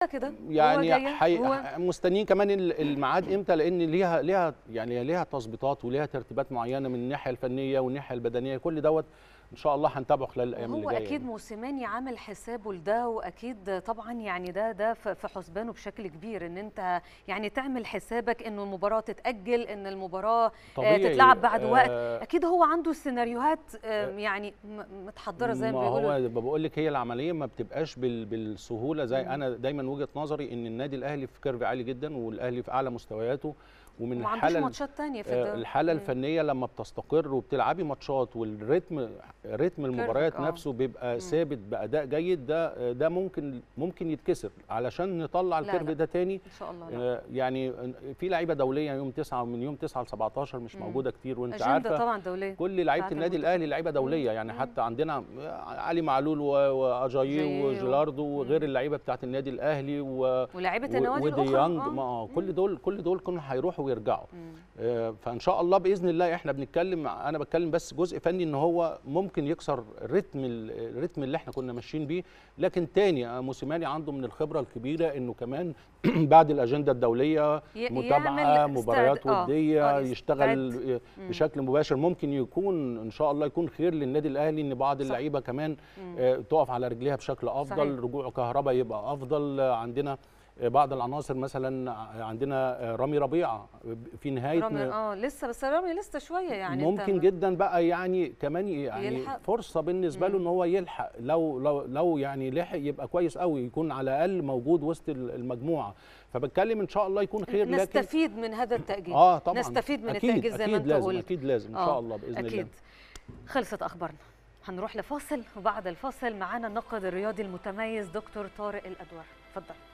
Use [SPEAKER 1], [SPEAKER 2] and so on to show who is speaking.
[SPEAKER 1] كده
[SPEAKER 2] يعني
[SPEAKER 1] هو جاي
[SPEAKER 2] حي...
[SPEAKER 1] هو
[SPEAKER 2] مستنيين كمان ال- الميعاد امتى لان ليها ليها يعني ليها تظبيطات وليها ترتيبات معينه من الناحيه الفنيه والناحيه البدنيه كل دوت ان شاء الله هنتابعه خلال الايام اللي
[SPEAKER 1] هو
[SPEAKER 2] جايه
[SPEAKER 1] اكيد موسيماني عامل حسابه لده واكيد طبعا يعني ده ده في في حسبانه بشكل كبير ان انت يعني تعمل حسابك انه المباراه تتاجل ان المباراه آه،
[SPEAKER 2] طبيعي.
[SPEAKER 1] تتلعب بعد وقت
[SPEAKER 2] آه،
[SPEAKER 1] اكيد هو عنده سيناريوهات آه، يعني م- متحضره زي ما
[SPEAKER 2] ما
[SPEAKER 1] بيقولوا
[SPEAKER 2] هو بقول لك هي العمليه ما بتبقاش بال... بالسهوله زي
[SPEAKER 1] مم.
[SPEAKER 2] انا دايما وجهه نظري ان النادي الاهلي في كيرف عالي جدا والاهلي في اعلى مستوياته ومن
[SPEAKER 1] وما عندوش
[SPEAKER 2] الحاله
[SPEAKER 1] ماتشات تانية في
[SPEAKER 2] آه،
[SPEAKER 1] الدوري.
[SPEAKER 2] الحاله
[SPEAKER 1] مم.
[SPEAKER 2] الفنيه لما بتستقر وبتلعبي ماتشات والريتم رتم المباريات
[SPEAKER 1] آه.
[SPEAKER 2] نفسه بيبقى
[SPEAKER 1] مم.
[SPEAKER 2] ثابت باداء جيد ده ده ممكن ممكن يتكسر علشان نطلع
[SPEAKER 1] لا،
[SPEAKER 2] الكيرف
[SPEAKER 1] لا.
[SPEAKER 2] ده تاني
[SPEAKER 1] ان شاء الله لا.
[SPEAKER 2] آه، يعني في لعيبه دوليه يوم 9 من يوم 9 ل 17 مش
[SPEAKER 1] مم.
[SPEAKER 2] موجوده كتير وانت
[SPEAKER 1] اجنده
[SPEAKER 2] عارفه
[SPEAKER 1] طبعا دوليه
[SPEAKER 2] كل لعيبه
[SPEAKER 1] بتاعت
[SPEAKER 2] النادي
[SPEAKER 1] المنتخب.
[SPEAKER 2] الاهلي لعيبه دوليه يعني
[SPEAKER 1] مم.
[SPEAKER 2] حتى عندنا علي معلول و- واجاييه
[SPEAKER 1] جاييه و-
[SPEAKER 2] وجيلاردو
[SPEAKER 1] مم.
[SPEAKER 2] وغير اللعيبه بتاعت النادي الاهلي و
[SPEAKER 1] ولاعيبه
[SPEAKER 2] و-
[SPEAKER 1] النوادي الاخرى
[SPEAKER 2] وديانج
[SPEAKER 1] آه.
[SPEAKER 2] ما آه،
[SPEAKER 1] مم.
[SPEAKER 2] كل دول كل دول كانوا هيروحوا ويرجعوا
[SPEAKER 1] مم.
[SPEAKER 2] آه، فان شاء الله باذن الله احنا بنتكلم انا بتكلم بس جزء فني ان هو ممكن يكسر الريتم ال- الريتم اللي احنا كنا ماشيين بيه لكن تاني آه، موسيماني عنده من الخبره الكبيره انه كمان بعد الاجنده الدوليه
[SPEAKER 1] ي-
[SPEAKER 2] متابعه
[SPEAKER 1] يعمل
[SPEAKER 2] مباريات
[SPEAKER 1] استعد- آه،
[SPEAKER 2] وديه
[SPEAKER 1] آه،
[SPEAKER 2] يشتغل
[SPEAKER 1] يستعد.
[SPEAKER 2] آه،
[SPEAKER 1] مم.
[SPEAKER 2] بشكل مباشر ممكن يكون ان شاء الله يكون خير للنادي الاهلي ان بعض
[SPEAKER 1] صح.
[SPEAKER 2] اللعيبه كمان
[SPEAKER 1] مم.
[SPEAKER 2] آه، تقف على رجليها بشكل افضل
[SPEAKER 1] صحيح.
[SPEAKER 2] رجوع كهرباء يبقى افضل آه، عندنا آه، بعض العناصر مثلا ع- عندنا آه، رامي ربيعه في نهايه
[SPEAKER 1] رامي
[SPEAKER 2] م-
[SPEAKER 1] اه لسه بس رامي لسه شويه يعني أنت
[SPEAKER 2] ممكن
[SPEAKER 1] ما-
[SPEAKER 2] جدا بقى يعني كمان ي- يعني
[SPEAKER 1] يلحق.
[SPEAKER 2] فرصه بالنسبه له
[SPEAKER 1] مم.
[SPEAKER 2] ان هو يلحق لو لو لو يعني لحق يبقى كويس قوي يكون على الاقل موجود وسط ال- المجموعه فبتكلم ان شاء الله يكون خير لكن
[SPEAKER 1] نستفيد من هذا التأجيل
[SPEAKER 2] اه طبعا
[SPEAKER 1] نستفيد من
[SPEAKER 2] أكيد
[SPEAKER 1] التأجيل زي ما
[SPEAKER 2] أكيد
[SPEAKER 1] أنت
[SPEAKER 2] لازم
[SPEAKER 1] قلت.
[SPEAKER 2] اكيد لازم ان
[SPEAKER 1] آه،
[SPEAKER 2] شاء الله باذن
[SPEAKER 1] أكيد
[SPEAKER 2] الله
[SPEAKER 1] خلصت أخبارنا هنروح لفاصل وبعد الفاصل معانا الناقد الرياضي المتميز دكتور طارق الأدور اتفضل